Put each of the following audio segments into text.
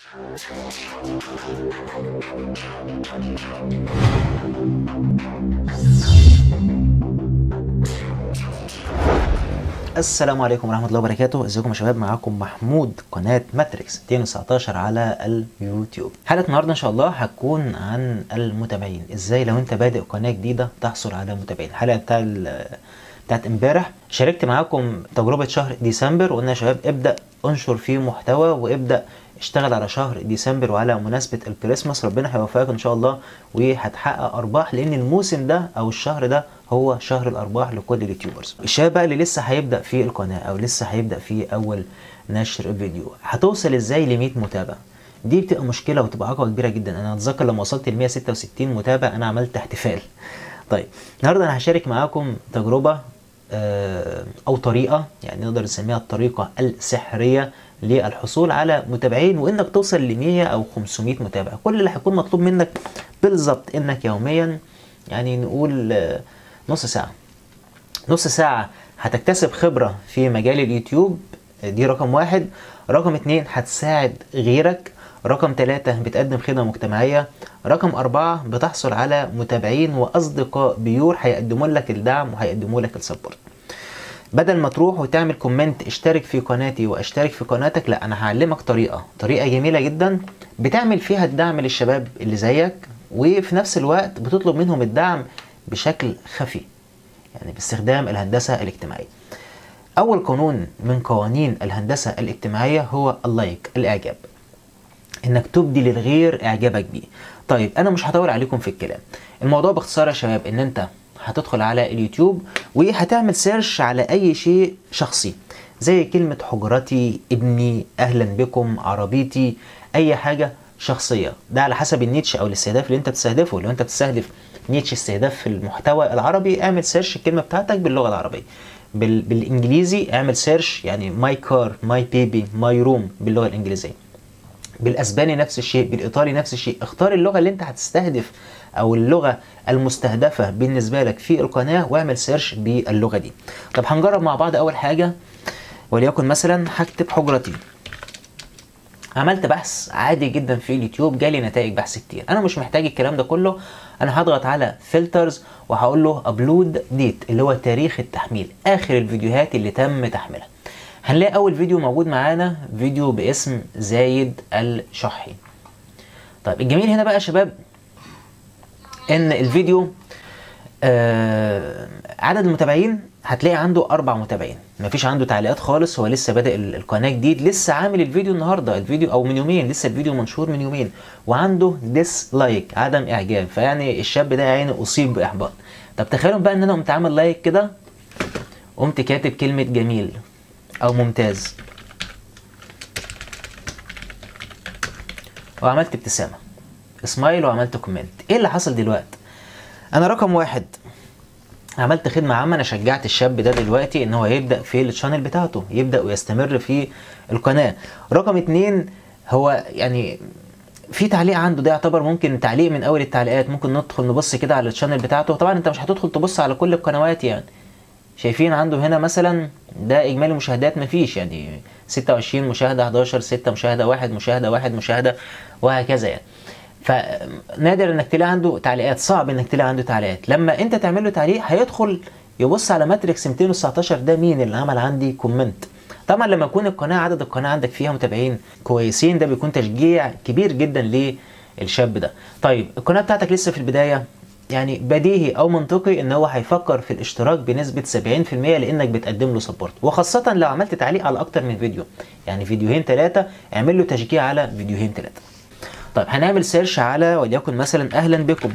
السلام عليكم ورحمة الله وبركاته ازيكم يا شباب معاكم محمود قناة ماتريكس 219 على اليوتيوب حلقة النهاردة ان شاء الله هتكون عن المتابعين ازاي لو انت بادئ قناة جديدة تحصل على متابعين الحلقة بتاع ال- بتاعت امبارح شاركت معاكم تجربة شهر ديسمبر وقلنا يا شباب ابدأ انشر فيه محتوى وابدأ اشتغل على شهر ديسمبر وعلى مناسبة الكريسماس ربنا هيوفقك ان شاء الله وهتحقق ارباح لان الموسم ده او الشهر ده هو شهر الارباح لكل اليوتيوبرز الشباب بقى اللي لسه هيبدأ في القناة او لسه هيبدأ في اول نشر فيديو هتوصل ازاي ل 100 متابع دي بتبقى مشكلة وتبقى عقبة كبيرة جدا انا اتذكر لما وصلت ل 166 متابع انا عملت احتفال طيب النهارده انا هشارك معاكم تجربة آه، او طريقه يعني نقدر نسميها الطريقه السحريه للحصول على متابعين وانك توصل ل 100 او 500 متابع كل اللي هيكون مطلوب منك بالظبط انك يوميا يعني نقول آه، نص ساعه نص ساعة هتكتسب خبرة في مجال اليوتيوب دي رقم واحد رقم اتنين هتساعد غيرك رقم ثلاثة بتقدم خدمة مجتمعية رقم أربعة بتحصل على متابعين وأصدقاء بيور هيقدموا لك الدعم وهيقدموا لك السبورت بدل ما تروح وتعمل كومنت اشترك في قناتي واشترك في قناتك لا انا هعلمك طريقه طريقه جميله جدا بتعمل فيها الدعم للشباب اللي زيك وفي نفس الوقت بتطلب منهم الدعم بشكل خفي يعني باستخدام الهندسه الاجتماعيه اول قانون من قوانين الهندسه الاجتماعيه هو اللايك الاعجاب انك تبدي للغير اعجابك بيه طيب انا مش هطول عليكم في الكلام الموضوع باختصار يا شباب ان انت هتدخل على اليوتيوب وهتعمل سيرش على اي شيء شخصي زي كلمة حجرتي ابني اهلا بكم عربيتي اي حاجة شخصية ده على حسب النيتش او الاستهداف اللي انت بتستهدفه لو انت بتستهدف نيتش استهداف في المحتوى العربي اعمل سيرش الكلمة بتاعتك باللغة العربية بال... بالانجليزي اعمل سيرش يعني ماي كار ماي بيبي ماي روم باللغة الانجليزية بالاسباني نفس الشيء بالايطالي نفس الشيء اختار اللغه اللي انت هتستهدف او اللغه المستهدفه بالنسبه لك في القناه واعمل سيرش باللغه دي طب هنجرب مع بعض اول حاجه وليكن مثلا هكتب حجرتي عملت بحث عادي جدا في اليوتيوب جالي نتائج بحث كتير انا مش محتاج الكلام ده كله انا هضغط على فلترز وهقول له ابلود ديت اللي هو تاريخ التحميل اخر الفيديوهات اللي تم تحميلها هنلاقي اول فيديو موجود معانا فيديو باسم زايد الشحي طيب الجميل هنا بقى يا شباب ان الفيديو آه عدد المتابعين هتلاقي عنده اربع متابعين مفيش عنده تعليقات خالص هو لسه بادئ ال- القناه جديد لسه عامل الفيديو النهارده الفيديو او من يومين لسه الفيديو منشور من يومين وعنده ديسلايك عدم اعجاب فيعني الشاب ده يا عيني اصيب باحباط طب تخيلوا بقى ان انا قمت عامل لايك كده قمت كاتب كلمه جميل او ممتاز وعملت ابتسامه سمايل وعملت كومنت ايه اللي حصل دلوقتي انا رقم واحد عملت خدمة عامة انا شجعت الشاب ده دلوقتي ان هو يبدأ في الشانل بتاعته يبدأ ويستمر في القناة رقم اتنين هو يعني في تعليق عنده ده يعتبر ممكن تعليق من اول التعليقات ممكن ندخل نبص كده على الشانل بتاعته طبعا انت مش هتدخل تبص على كل القنوات يعني شايفين عنده هنا مثلا ده اجمالي مشاهدات مفيش يعني 26 مشاهده 11 6 مشاهده 1 مشاهده 1 مشاهده وهكذا يعني فنادر انك تلاقي عنده تعليقات صعب انك تلاقي عنده تعليقات لما انت تعمل له تعليق هيدخل يبص على ماتريكس 219 ده مين اللي عمل عندي كومنت طبعا لما يكون القناه عدد القناه عندك فيها متابعين كويسين ده بيكون تشجيع كبير جدا للشاب ده طيب القناه بتاعتك لسه في البدايه يعني بديهي او منطقي ان هو هيفكر في الاشتراك بنسبه 70% لانك بتقدم له سبورت وخاصه لو عملت تعليق على اكتر من فيديو يعني فيديوهين ثلاثه اعمل له تشجيع على فيديوهين ثلاثه طيب هنعمل سيرش على وليكن مثلا اهلا بكم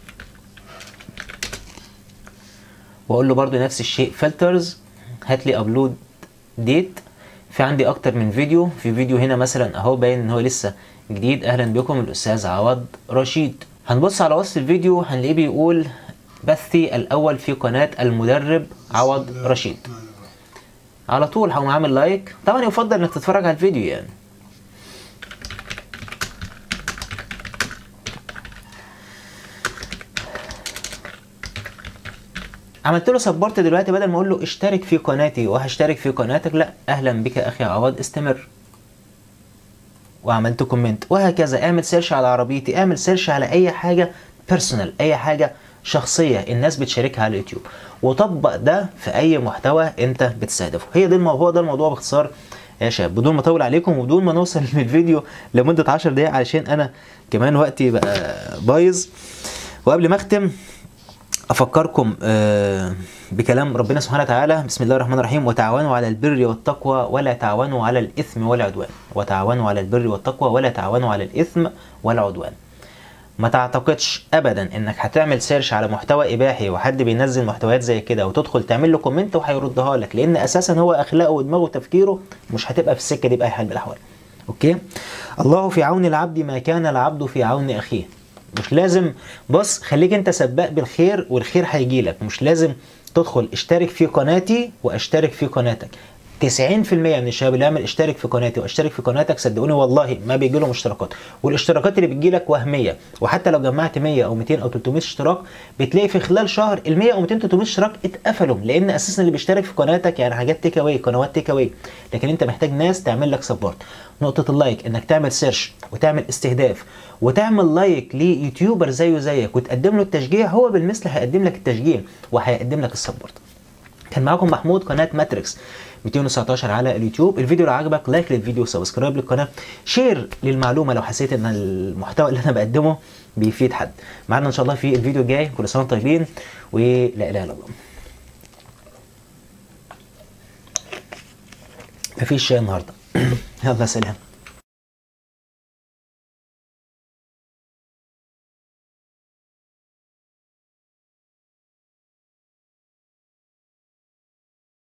واقول له برضو نفس الشيء فلترز هات لي ابلود ديت في عندي اكتر من فيديو في فيديو هنا مثلا اهو باين ان هو لسه جديد اهلا بكم الاستاذ عوض رشيد هنبص على وسط الفيديو هنلاقيه بيقول بثي الاول في قناه المدرب عوض رشيد على طول هقوم عامل لايك طبعا يفضل انك تتفرج على الفيديو يعني عملت له سبورت دلوقتي بدل ما اقول له اشترك في قناتي وهشترك في قناتك لا اهلا بك اخي عوض استمر وعملت كومنت وهكذا اعمل سيرش على عربيتي اعمل سيرش على اي حاجه بيرسونال اي حاجه شخصيه الناس بتشاركها على اليوتيوب وطبق ده في اي محتوى انت بتستهدفه هي دي الموضوع ده الموضوع باختصار يا شباب بدون ما اطول عليكم وبدون ما نوصل للفيديو لمده 10 دقائق علشان انا كمان وقتي بقى بايظ وقبل ما اختم افكركم آه، بكلام ربنا سبحانه وتعالى بسم الله الرحمن الرحيم وتعاونوا على البر والتقوى ولا تعاونوا على الاثم والعدوان وتعاونوا على البر والتقوى ولا تعاونوا على الاثم والعدوان ما تعتقدش ابدا انك هتعمل سيرش على محتوى اباحي وحد بينزل محتويات زي كده وتدخل تعمل له كومنت وهيردها لك لان اساسا هو اخلاقه ودماغه وتفكيره مش هتبقى في السكه دي باي حال من الاحوال اوكي الله في عون العبد ما كان العبد في عون اخيه مش لازم بص خليك انت سباق بالخير والخير هيجي لك مش لازم تدخل اشترك في قناتي واشترك في قناتك 90% من الشباب اللي يعمل اشترك في قناتي واشترك في قناتك صدقوني والله ما بيجي لهم اشتراكات والاشتراكات اللي بتجي لك وهميه وحتى لو جمعت 100 او 200 او 300 اشتراك بتلاقي في خلال شهر ال 100 او 200 300 اشتراك اتقفلوا لان اساسا اللي بيشترك في قناتك يعني حاجات تيك اواي قنوات تيك اواي لكن انت محتاج ناس تعمل لك سبورت نقطه اللايك انك تعمل سيرش وتعمل استهداف وتعمل لايك ليوتيوبر زيه زيك وتقدم له التشجيع هو بالمثل هيقدم لك التشجيع وهيقدم لك السبورت كان معاكم محمود قناه ماتريكس 219 على اليوتيوب الفيديو لو عجبك لايك للفيديو سبسكرايب للقناه شير للمعلومه لو حسيت ان المحتوى اللي انا بقدمه بيفيد حد معانا ان شاء الله في الفيديو الجاي كل سنه وانتم طيبين ولا اله الا الله مفيش شاي النهارده يلا سلام